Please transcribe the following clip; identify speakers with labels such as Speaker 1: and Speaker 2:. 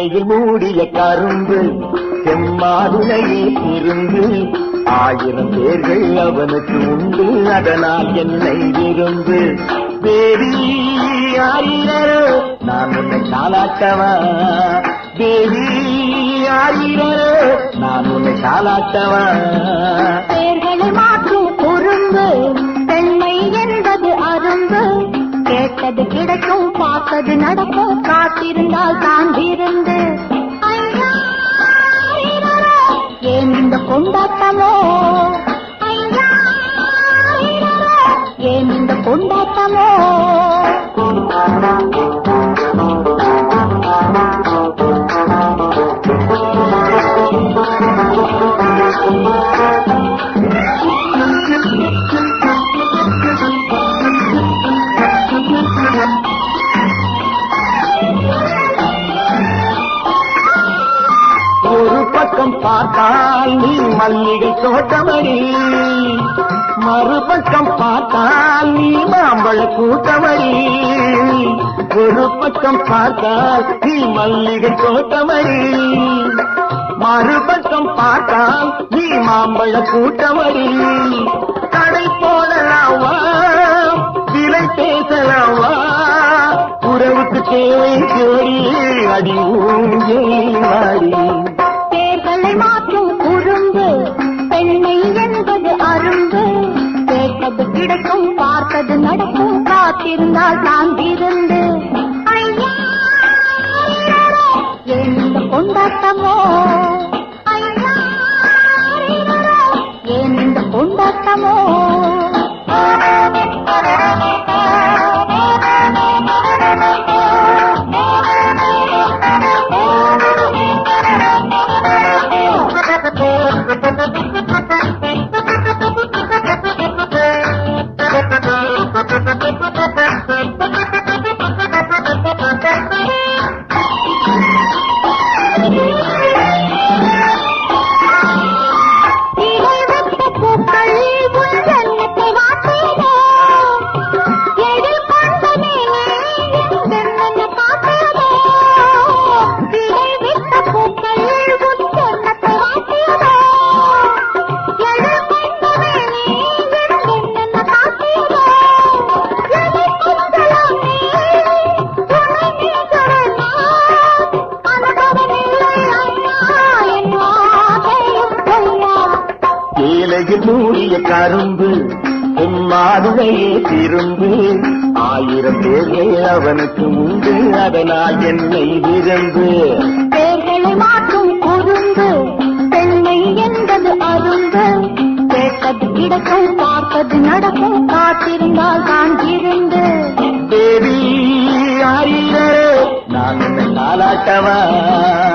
Speaker 1: சேலையில் மூடிய கரும்பு செம்மாதுளையே திருந்து ஆயிரம் பேர்கள் அவனுக்கு உண்டு அதனால் என்னை விருந்து தேவி ஆயிரோ நான் உன்னை சாலாட்டவா தேவி ஆயிரோ நான் உன்னை சாலாட்டவா
Speaker 2: பெயர்களை மாற்றும் குறும்பு பெண்மை என்பது அரும்பு கேட்டது கிடைக்கும் பார்த்தது நடக்கும் காத்திருந்தால் தான் விருந்து ஐயா, ஐயரோ, ஏன் இந்த கொண்டாட்டமோ ஐயா, ஐயரோ, ஏன் இந்த கொண்டாட்டமோ
Speaker 1: ஒரு பக்கம் பார்த்தால் நீ மல்லிகை தோட்டமடி மறுபக்கம் பார்த்தால் நீ மாம்பழ கூட்டமடி ஒரு பக்கம் பார்த்தால் நீ மல்லிகை தோட்டமடி மறுபக்கம் பார்த்தால் நீ மாம்பழ கூட்டமடி கடை போடலாவா விலை பேசலாவா உறவுக்கு தேவை தேடி அடி ஊஞ்சேடி
Speaker 2: பேர்களை மாற்றும் குறும்பு பெண்மை என்பது அரும்பு கேட்டது கிடைக்கும் பார்த்தது நடக்கும் காத்திருந்தால் நான் விருந்து ஐயா, ஐயரோ, ஏன் இந்த கொண்டாட்டமோ ஐயா, ஐயரோ, ஏன் இந்த கொண்டாட்டமோ இடைவிட்ட பூக்கள் உன் ஜன்னத்தை வாட்டியதோ எழில் கொண்ட மேலே என் ஜன்னத்தை காட்டியதோ இடைவிட்ட பூக்கள் உன் ஜன்னத்தை வாட்டியதோ எழில் கொண்ட மேலே என் ஜன்னத்தை காட்டியதோ எழில் கொண்டலாம் நீ உன்னை நீ தொடர்ந்தால் அனுபவமில்லை அண்ணா என் வாதையும் பொய்யா
Speaker 1: ஏலையில் மூடிய கரும்பு மாதுளையே திரும்பு ஆயிரம் பேர்கள் அவனுக்கு உண்டு அதனால் என்னை விருந்து
Speaker 2: பேர்களை மாற்றும் குறும்பு பெண்மை என்பது அரும்பு கேட்டது கிடைக்கும் பார்ப்பது நடக்கும் காத்திருந்தால் தான் இருந்து
Speaker 1: தேவி ஆயிரோ நான் உன்னை நாளாட்டவா